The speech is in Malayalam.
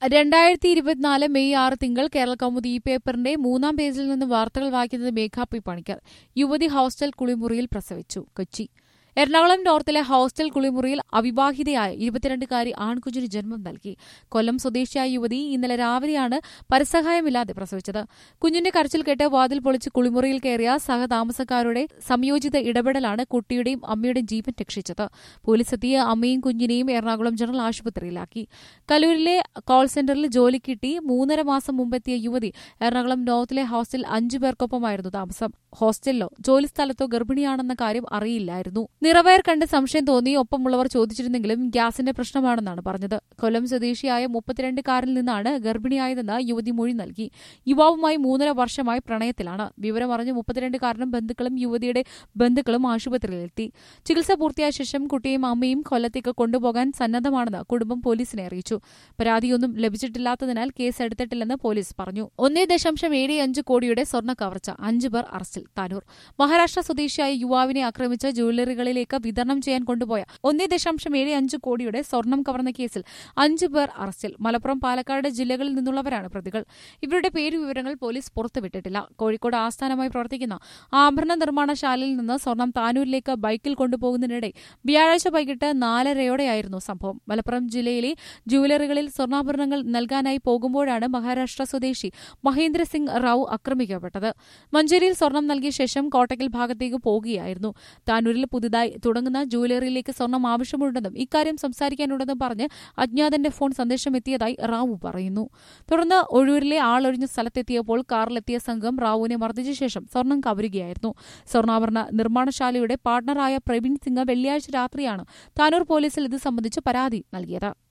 രണ്ടായിരത്തി ഇരുപത്തിനാല് മെയ് ആറ് തിങ്കൾ കേരള കൗമുദി ഈ പേപ്പറിന്റെ മൂന്നാം പേജിൽ നിന്ന് വാർത്തകൾ വായിക്കുന്നത് മേഘാ പി പണിക്കർ യുവതി ഹോസ്റ്റൽ കുളിമുറിയിൽ പ്രസവിച്ചു കൊച്ചി എറണാകുളം നോർത്തിലെ ഹോസ്റ്റൽ കുളിമുറിയിൽ അവിവാഹിതയായ ഇരുപത്തിരണ്ടുകാരി ആൺകുഞ്ഞിന് ജന്മം നൽകി കൊല്ലം സ്വദേശിയായ യുവതി ഇന്നലെ രാവിലെയാണ് പരസഹായമില്ലാതെ പ്രസവിച്ചത് കുഞ്ഞിന്റെ കരച്ചിൽ കേട്ട് വാതിൽ പൊളിച്ച് കുളിമുറിയിൽ കയറിയ സഹതാമസക്കാരുടെ സംയോജിത ഇടപെടലാണ് കുട്ടിയുടെയും അമ്മയുടെയും ജീവൻ രക്ഷിച്ചത് പോലീസ് എത്തിയ അമ്മയും കുഞ്ഞിനെയും എറണാകുളം ജനറൽ ആശുപത്രിയിലാക്കി കലൂരിലെ കോൾ സെന്ററിൽ ജോലി കിട്ടി മൂന്നര മാസം മുമ്പെത്തിയ യുവതി എറണാകുളം നോർത്തിലെ ഹോസ്റ്റൽ അഞ്ചു പേർക്കൊപ്പമായിരുന്നു താമസം ഹോസ്റ്റലിലോ ജോലിസ്ഥലത്തോ ഗർഭിണിയാണെന്ന കാര്യം അറിയില്ലായിരുന്നു നിറവയർ കണ്ട് സംശയം തോന്നി ഒപ്പമുള്ളവർ ചോദിച്ചിരുന്നെങ്കിലും ഗ്യാസിന്റെ പ്രശ്നമാണെന്നാണ് പറഞ്ഞത് കൊല്ലം സ്വദേശിയായ മുപ്പത്തിരണ്ടുകാരിൽ നിന്നാണ് ഗർഭിണിയായതെന്ന് യുവതി മൊഴി നൽകി യുവാവുമായി മൂന്നര വർഷമായി പ്രണയത്തിലാണ് വിവരമറിഞ്ഞ് മുപ്പത്തിരണ്ടുകാരനും ബന്ധുക്കളും യുവതിയുടെ ബന്ധുക്കളും ആശുപത്രിയിലെത്തി ചികിത്സ പൂർത്തിയായ ശേഷം കുട്ടിയും അമ്മയും കൊല്ലത്തേക്ക് കൊണ്ടുപോകാൻ സന്നദ്ധമാണെന്ന് കുടുംബം പോലീസിനെ അറിയിച്ചു പരാതിയൊന്നും ലഭിച്ചിട്ടില്ലാത്തതിനാൽ കേസ് എടുത്തിട്ടില്ലെന്ന് പോലീസ് പറഞ്ഞു ഒന്നേ ദശാംശം ഏഴ് അഞ്ച് കോടിയുടെ സ്വർണ്ണ കവർച്ച അഞ്ചു പേർ അറസ്റ്റിൽ താനൂർ മഹാരാഷ്ട്ര സ്വദേശിയായ യുവാവിനെ ആക്രമിച്ച ജ്വല്ലറികളിലേക്ക് വിതരണം ചെയ്യാൻ കൊണ്ടുപോയ ഒന്നേ ദശാംശം ഏഴ് അഞ്ച് കോടിയുടെ സ്വർണം കവർന്ന കേസിൽ അഞ്ചു പേർ അറസ്റ്റിൽ മലപ്പുറം പാലക്കാട് ജില്ലകളിൽ നിന്നുള്ളവരാണ് പ്രതികൾ ഇവരുടെ പേര് വിവരങ്ങൾ പോലീസ് പുറത്തുവിട്ടിട്ടില്ല കോഴിക്കോട് ആസ്ഥാനമായി പ്രവർത്തിക്കുന്ന ആഭരണ നിർമ്മാണശാലയിൽ നിന്ന് സ്വർണം താനൂരിലേക്ക് ബൈക്കിൽ കൊണ്ടുപോകുന്നതിനിടെ വ്യാഴാഴ്ച വൈകിട്ട് നാലരയോടെയായിരുന്നു സംഭവം മലപ്പുറം ജില്ലയിലെ ജുവലറികളിൽ സ്വർണ്ണാഭരണങ്ങൾ നൽകാനായി പോകുമ്പോഴാണ് മഹാരാഷ്ട്ര സ്വദേശി മഹേന്ദ്ര സിംഗ് റാവു ആക്രമിക്കപ്പെട്ടത് മഞ്ചേരിയിൽ സ്വർണം നൽകിയ ശേഷം കോട്ടക്കൽ ഭാഗത്തേക്ക് പോകുകയായിരുന്നു താനൂരിൽ പുതുതായി തുടങ്ങുന്ന ജുവലറിയിലേക്ക് സ്വർണം ആവശ്യമുണ്ടെന്നും ഇക്കാര്യം സംസാരിക്കാനുണ്ടെന്നും പറഞ്ഞ് അജ്ഞാതന്റെ ഫോൺ സന്ദേശം എത്തിയതായി റാവു പറയുന്നു തുടർന്ന് ഒഴൂരിലെ ആളൊഴിഞ്ഞ സ്ഥലത്തെത്തിയപ്പോൾ കാറിലെത്തിയ സംഘം റാവുവിനെ മർദ്ദിച്ച ശേഷം സ്വർണം കവരുകയായിരുന്നു സ്വർണ്ണാഭരണ നിർമ്മാണശാലയുടെ പാർട്ണറായ പ്രവീൺ സിംഗ് വെള്ളിയാഴ്ച രാത്രിയാണ് താനൂർ പോലീസിൽ ഇത് സംബന്ധിച്ച് പരാതി നൽകിയത്